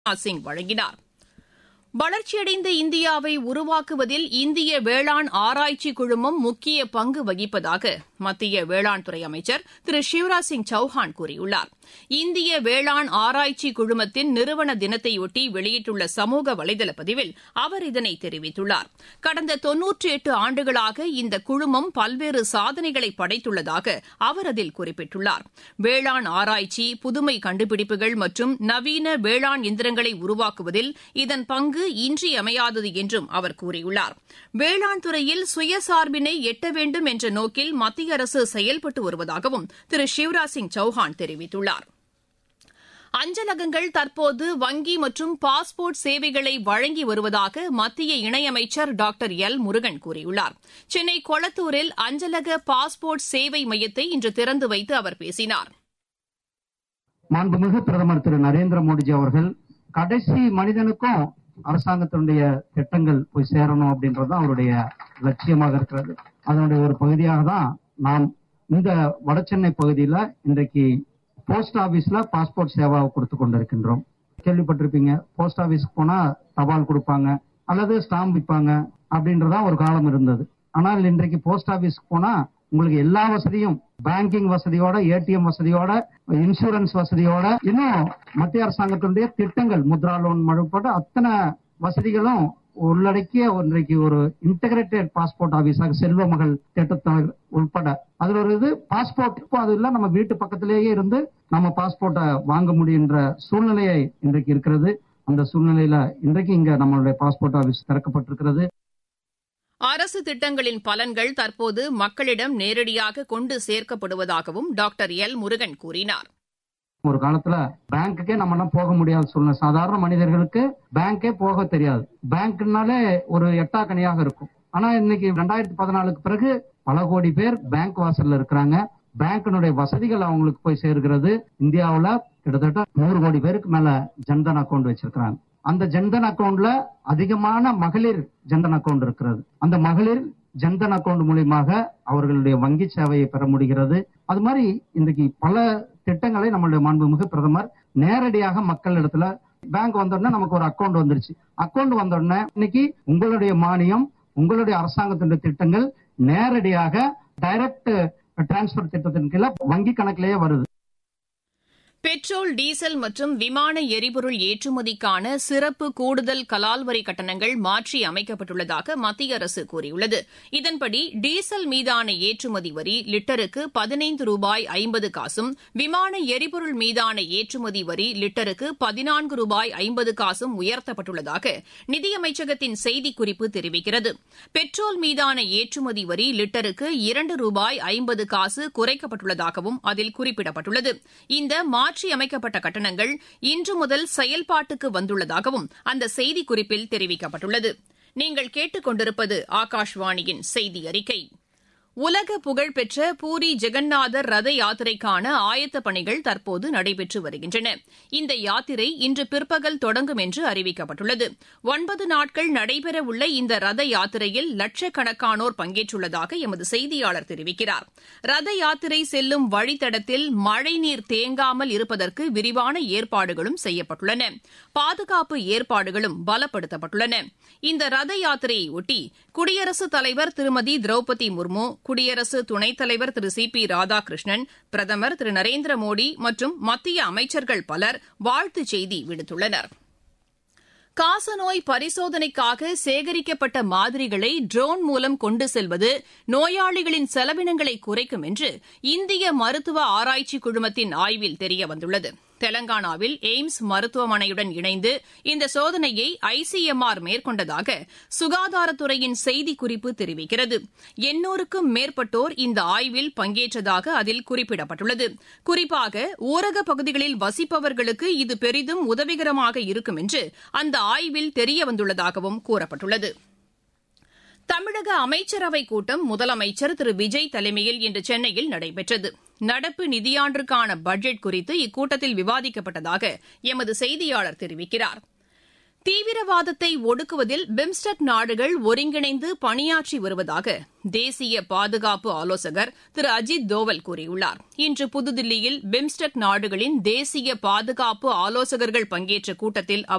ராஜ்நாத் சிங் வழங்கினார் வளர்ச்சியடைந்த இந்தியாவை உருவாக்குவதில் இந்திய வேளாண் ஆராய்ச்சி குழுமம் முக்கிய பங்கு வகிப்பதாக மத்திய வேளாண் துறை அமைச்சர் திரு சிவராஜ் சிங் சௌஹான் கூறியுள்ளார் இந்திய வேளாண் ஆராய்ச்சி குழுமத்தின் நிறுவன தினத்தையொட்டி வெளியிட்டுள்ள சமூக வலைதள பதிவில் அவர் இதனை தெரிவித்துள்ளார் கடந்த தொன்னூற்றி எட்டு ஆண்டுகளாக இந்த குழுமம் பல்வேறு சாதனைகளை படைத்துள்ளதாக அவர் அதில் குறிப்பிட்டுள்ளார் வேளாண் ஆராய்ச்சி புதுமை கண்டுபிடிப்புகள் மற்றும் நவீன வேளாண் எந்திரங்களை உருவாக்குவதில் இதன் பங்கு இன்றியமையாதது என்றும் அவர் கூறியுள்ளார் வேளாண் துறையில் சுயசார்பினை எட்ட வேண்டும் என்ற நோக்கில் மத்திய அரசு செயல்பட்டு வருவதாகவும் திரு சிவராஜ் சிங் சௌஹான் தெரிவித்துள்ளார் அஞ்சலகங்கள் தற்போது வங்கி மற்றும் பாஸ்போர்ட் சேவைகளை வழங்கி வருவதாக மத்திய இணையமைச்சர் டாக்டர் எல் முருகன் கூறியுள்ளார் சென்னை கொளத்தூரில் அஞ்சலக பாஸ்போர்ட் சேவை மையத்தை இன்று திறந்து வைத்து அவர் பேசினார் மாண்புமிகு பிரதமர் திரு நரேந்திர மோடிஜி அவர்கள் கடைசி மனிதனுக்கும் அரசாங்கத்தினுடைய திட்டங்கள் போய் சேரணும் அப்படின்றது அவருடைய லட்சியமாக இருக்கிறது அதனுடைய ஒரு பகுதியாக தான் நாம் இந்த வடசென்னை பகுதியில இன்றைக்கு போஸ்ட் ஆபீஸ்ல பாஸ்போர்ட் சேவாவை கொடுத்து கொண்டிருக்கின்றோம் கேள்விப்பட்டிருப்பீங்க போஸ்ட் ஆபீஸ்க்கு போனா தபால் கொடுப்பாங்க அல்லது ஸ்டாம்ப் விற்பாங்க அப்படின்றதா ஒரு காலம் இருந்தது ஆனால் இன்றைக்கு போஸ்ட் ஆபீஸ்க்கு போனா உங்களுக்கு எல்லா வசதியும் பேங்கிங் வசதியோட ஏடிஎம் வசதியோட இன்சூரன்ஸ் வசதியோட இன்னும் மத்திய அரசாங்கத்தினுடைய திட்டங்கள் முத்ரா லோன் உட்பட அத்தனை வசதிகளும் உள்ளடக்கிய இன்றைக்கு ஒரு இன்டகிரேட்டட் பாஸ்போர்ட் ஆபீஸாக செல்வ மகள் திட்டத்தை உட்பட அதுல ஒரு இது பாஸ்போர்ட் இப்போ அது இல்ல நம்ம வீட்டு பக்கத்திலேயே இருந்து நம்ம பாஸ்போர்ட்டை வாங்க முடியுன்ற சூழ்நிலையை இன்றைக்கு இருக்கிறது அந்த சூழ்நிலையில இன்றைக்கு இங்க நம்மளுடைய பாஸ்போர்ட் ஆபீஸ் திறக்கப்பட்டிருக்கிறது அரசு திட்டங்களின் பலன்கள் தற்போது மக்களிடம் நேரடியாக கொண்டு சேர்க்கப்படுவதாகவும் டாக்டர் எல் முருகன் கூறினார் ஒரு காலத்துல பேங்க்குக்கே நம்ம எல்லாம் போக முடியாத சூழ்நிலை சாதாரண மனிதர்களுக்கு பேங்கே போக தெரியாது பேங்க்னாலே ஒரு எட்டாக்கணியாக இருக்கும் ஆனா இன்னைக்கு ரெண்டாயிரத்தி பதினாலுக்கு பிறகு பல கோடி பேர் பேங்க் வாசல்ல இருக்கிறாங்க பேங்கினுடைய வசதிகள் அவங்களுக்கு போய் சேர்கிறது இந்தியாவுல கிட்டத்தட்ட நூறு கோடி பேருக்கு மேல ஜன்தன் அக்கௌண்ட் வச்சிருக்கிறாங்க அந்த ஜன்தன் அக்கௌண்ட்ல அதிகமான மகளிர் ஜன்தன் அக்கௌண்ட் இருக்கிறது அந்த மகளிர் ஜன்தன் அக்கௌண்ட் மூலியமாக அவர்களுடைய வங்கி சேவையை பெற முடிகிறது அது மாதிரி இன்றைக்கு பல திட்டங்களை நம்மளுடைய மாண்புமிகு பிரதமர் நேரடியாக மக்கள் இடத்துல பேங்க் வந்த உடனே நமக்கு ஒரு அக்கௌண்ட் வந்துருச்சு அக்கௌண்ட் வந்த உடனே இன்னைக்கு உங்களுடைய மானியம் உங்களுடைய அரசாங்கத்தினுடைய திட்டங்கள் நேரடியாக டைரக்ட் டிரான்ஸ்பர் திட்டத்தின் கீழே வங்கி கணக்கிலேயே வருது பெட்ரோல் டீசல் மற்றும் விமான எரிபொருள் ஏற்றுமதிக்கான சிறப்பு கூடுதல் கலால் வரி கட்டணங்கள் மாற்றி அமைக்கப்பட்டுள்ளதாக மத்திய அரசு கூறியுள்ளது இதன்படி டீசல் மீதான ஏற்றுமதி வரி லிட்டருக்கு பதினைந்து ரூபாய் ஐம்பது காசும் விமான எரிபொருள் மீதான ஏற்றுமதி வரி லிட்டருக்கு பதினான்கு ரூபாய் ஐம்பது காசும் உயர்த்தப்பட்டுள்ளதாக நிதியமைச்சகத்தின் செய்திக்குறிப்பு தெரிவிக்கிறது பெட்ரோல் மீதான ஏற்றுமதி வரி லிட்டருக்கு இரண்டு ரூபாய் ஐம்பது காசு குறைக்கப்பட்டுள்ளதாகவும் அதில் குறிப்பிடப்பட்டுள்ளது இந்த மாற்றி அமைக்கப்பட்ட கட்டணங்கள் இன்று முதல் செயல்பாட்டுக்கு வந்துள்ளதாகவும் அந்த செய்திக்குறிப்பில் தெரிவிக்கப்பட்டுள்ளது நீங்கள் கேட்டுக் கொண்டிருப்பது ஆகாஷ்வாணியின் செய்தி அறிக்கை உலக புகழ்பெற்ற பூரி ஜெகநாதர் ரத யாத்திரைக்கான ஆயத்த பணிகள் தற்போது நடைபெற்று வருகின்றன இந்த யாத்திரை இன்று பிற்பகல் தொடங்கும் என்று அறிவிக்கப்பட்டுள்ளது ஒன்பது நாட்கள் நடைபெறவுள்ள இந்த ரத யாத்திரையில் லட்சக்கணக்கானோர் பங்கேற்றுள்ளதாக எமது செய்தியாளர் தெரிவிக்கிறார் ரத யாத்திரை செல்லும் வழித்தடத்தில் மழைநீர் தேங்காமல் இருப்பதற்கு விரிவான ஏற்பாடுகளும் செய்யப்பட்டுள்ளன பாதுகாப்பு ஏற்பாடுகளும் பலப்படுத்தப்பட்டுள்ளன இந்த ரத யாத்திரையை ஒட்டி குடியரசுத் தலைவர் திருமதி திரௌபதி முர்மு குடியரசு துணைத் தலைவர் திரு சி பி ராதாகிருஷ்ணன் பிரதமர் திரு நரேந்திர மோடி மற்றும் மத்திய அமைச்சர்கள் பலர் வாழ்த்துச் செய்தி விடுத்துள்ளனர் காசநோய் பரிசோதனைக்காக சேகரிக்கப்பட்ட மாதிரிகளை ட்ரோன் மூலம் கொண்டு செல்வது நோயாளிகளின் செலவினங்களை குறைக்கும் என்று இந்திய மருத்துவ ஆராய்ச்சி குழுமத்தின் ஆய்வில் தெரியவந்துள்ளது தெலங்கானாவில் எய்ம்ஸ் மருத்துவமனையுடன் இணைந்து இந்த சோதனையை ஐசிஎம்ஆர் மேற்கொண்டதாக சுகாதாரத்துறையின் செய்திக்குறிப்பு தெரிவிக்கிறது எண்ணூறுக்கும் மேற்பட்டோர் இந்த ஆய்வில் பங்கேற்றதாக அதில் குறிப்பிடப்பட்டுள்ளது குறிப்பாக ஊரக பகுதிகளில் வசிப்பவர்களுக்கு இது பெரிதும் உதவிகரமாக இருக்கும் என்று அந்த ஆய்வில் தெரியவந்துள்ளதாகவும் கூறப்பட்டுள்ளது தமிழக அமைச்சரவைக் கூட்டம் முதலமைச்சர் திரு விஜய் தலைமையில் இன்று சென்னையில் நடைபெற்றது நடப்பு நிதியாண்டிற்கான பட்ஜெட் குறித்து இக்கூட்டத்தில் விவாதிக்கப்பட்டதாக எமது செய்தியாளர் தெரிவிக்கிறார் தீவிரவாதத்தை ஒடுக்குவதில் பிம்ஸ்டெக் நாடுகள் ஒருங்கிணைந்து பணியாற்றி வருவதாக தேசிய பாதுகாப்பு ஆலோசகர் திரு அஜித் தோவல் கூறியுள்ளார் இன்று புதுதில்லியில் பிம்ஸ்டெக் நாடுகளின் தேசிய பாதுகாப்பு ஆலோசகர்கள் பங்கேற்ற கூட்டத்தில்